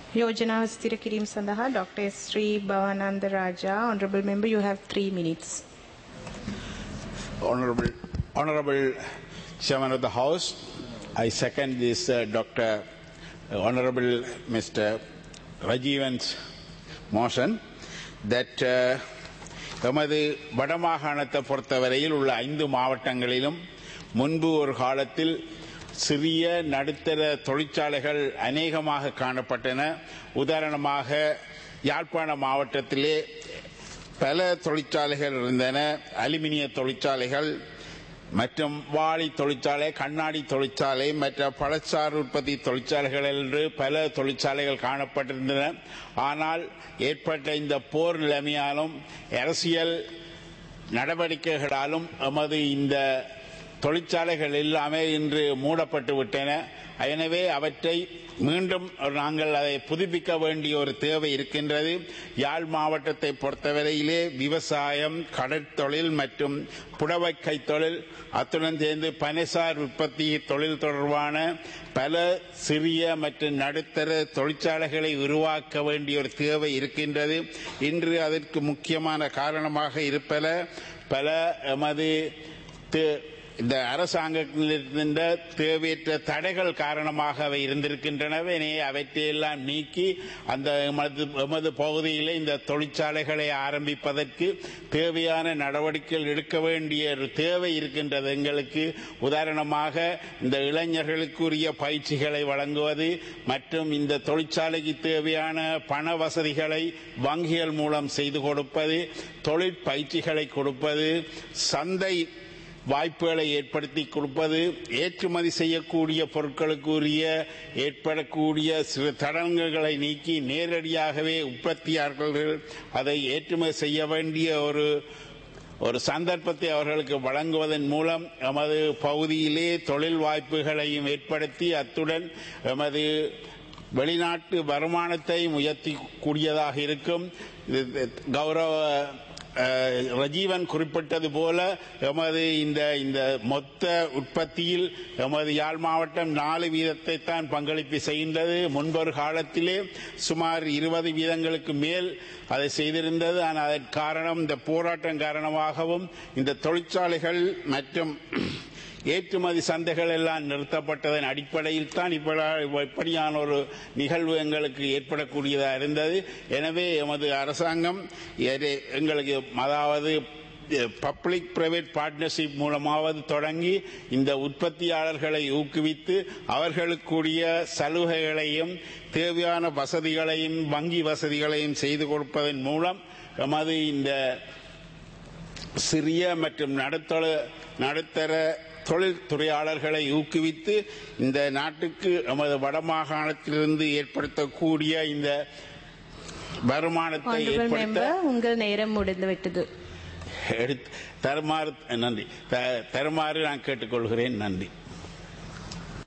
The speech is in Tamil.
යෝජනාව ස්ථිර කිරීම සඳහා Dr. Sri Bhavananda Raja, Honorable Member, you have three minutes. Honorable, Honorable Chairman of the House, I second this uh, Dr. uh, Honorable Mr. Rajivan's motion that uh, எமது வடமாகாணத்தை பொறுத்தவரையில் உள்ள ஐந்து மாவட்டங்களிலும் முன்பு ஒரு காலத்தில் சிறிய நடுத்தர தொழிற்சாலைகள் அநேகமாக காணப்பட்டன உதாரணமாக யாழ்ப்பாண மாவட்டத்திலே பல தொழிற்சாலைகள் இருந்தன அலுமினிய தொழிற்சாலைகள் மற்றும் வாளி தொழிற்சாலை கண்ணாடி தொழிற்சாலை மற்ற பழச்சாறு உற்பத்தி தொழிற்சாலைகள் என்று பல தொழிற்சாலைகள் காணப்பட்டிருந்தன ஆனால் ஏற்பட்ட இந்த போர் நிலைமையாலும் அரசியல் நடவடிக்கைகளாலும் எமது இந்த தொழிற்சாலைகள் எல்லாமே இன்று மூடப்பட்டு விட்டன எனவே அவற்றை மீண்டும் நாங்கள் அதை புதுப்பிக்க வேண்டிய ஒரு தேவை இருக்கின்றது யாழ் மாவட்டத்தை பொறுத்தவரையிலே விவசாயம் கடற்தொழில் மற்றும் புடவை கைத்தொழில் அத்துடன் சேர்ந்து பனைசார் உற்பத்தி தொழில் தொடர்பான பல சிறிய மற்றும் நடுத்தர தொழிற்சாலைகளை உருவாக்க வேண்டிய ஒரு தேவை இருக்கின்றது இன்று அதற்கு முக்கியமான காரணமாக இருப்பல பல எமது இந்த அரசாங்கத்திலிருந்த தேவையற்ற தடைகள் காரணமாக அவை இருந்திருக்கின்றனவே எனவே அவற்றையெல்லாம் நீக்கி அந்த எமது எமது பகுதியிலே இந்த தொழிற்சாலைகளை ஆரம்பிப்பதற்கு தேவையான நடவடிக்கைகள் எடுக்க வேண்டிய ஒரு தேவை இருக்கின்றது எங்களுக்கு உதாரணமாக இந்த இளைஞர்களுக்குரிய பயிற்சிகளை வழங்குவது மற்றும் இந்த தொழிற்சாலைக்கு தேவையான பண வசதிகளை வங்கிகள் மூலம் செய்து கொடுப்பது தொழிற்பயிற்சிகளை கொடுப்பது சந்தை வாய்ப்புகளை ஏற்படுத்தி கொடுப்பது ஏற்றுமதி செய்யக்கூடிய பொருட்களுக்குரிய ஏற்படக்கூடிய சிறு தடங்கல்களை நீக்கி நேரடியாகவே உற்பத்தியாளர்கள் அதை ஏற்றுமதி செய்ய வேண்டிய ஒரு ஒரு சந்தர்ப்பத்தை அவர்களுக்கு வழங்குவதன் மூலம் எமது பகுதியிலே தொழில் வாய்ப்புகளையும் ஏற்படுத்தி அத்துடன் எமது வெளிநாட்டு வருமானத்தையும் உயர்த்தி கூடியதாக இருக்கும் கௌரவ ரஜீவன் குறிப்பிட்டது போல எமது இந்த இந்த மொத்த உற்பத்தியில் எமது யாழ் மாவட்டம் நாலு வீதத்தை தான் பங்களிப்பு செய்கின்றது முன்பொரு காலத்திலே சுமார் இருபது வீதங்களுக்கு மேல் அதை செய்திருந்தது ஆனால் அதன் காரணம் இந்த போராட்டம் காரணமாகவும் இந்த தொழிற்சாலைகள் மற்றும் ஏற்றுமதி சந்தைகள் எல்லாம் நிறுத்தப்பட்டதன் அடிப்படையில் தான் இப்படியான ஒரு நிகழ்வு எங்களுக்கு ஏற்படக்கூடியதாக இருந்தது எனவே எமது அரசாங்கம் எங்களுக்கு அதாவது பப்ளிக் பிரைவேட் பார்ட்னர்ஷிப் மூலமாவது தொடங்கி இந்த உற்பத்தியாளர்களை ஊக்குவித்து அவர்களுக்குரிய சலுகைகளையும் தேவையான வசதிகளையும் வங்கி வசதிகளையும் செய்து கொடுப்பதன் மூலம் எமது இந்த சிறிய மற்றும் நடுத்தர நடுத்தர தொழில் துறையாளர்களை ஊக்குவித்து இந்த நாட்டுக்கு நமது வடமாகாணத்திலிருந்து ஏற்படுத்தக்கூடிய இந்த வருமானத்தை Honorable ஏற்படுத்த Member, உங்கள் நேரம் முடிந்து விட்டது எடுத்து தருமாறு நன்றி த- தருமாறு நான் கேட்டுக்கொள்கிறேன் நன்றி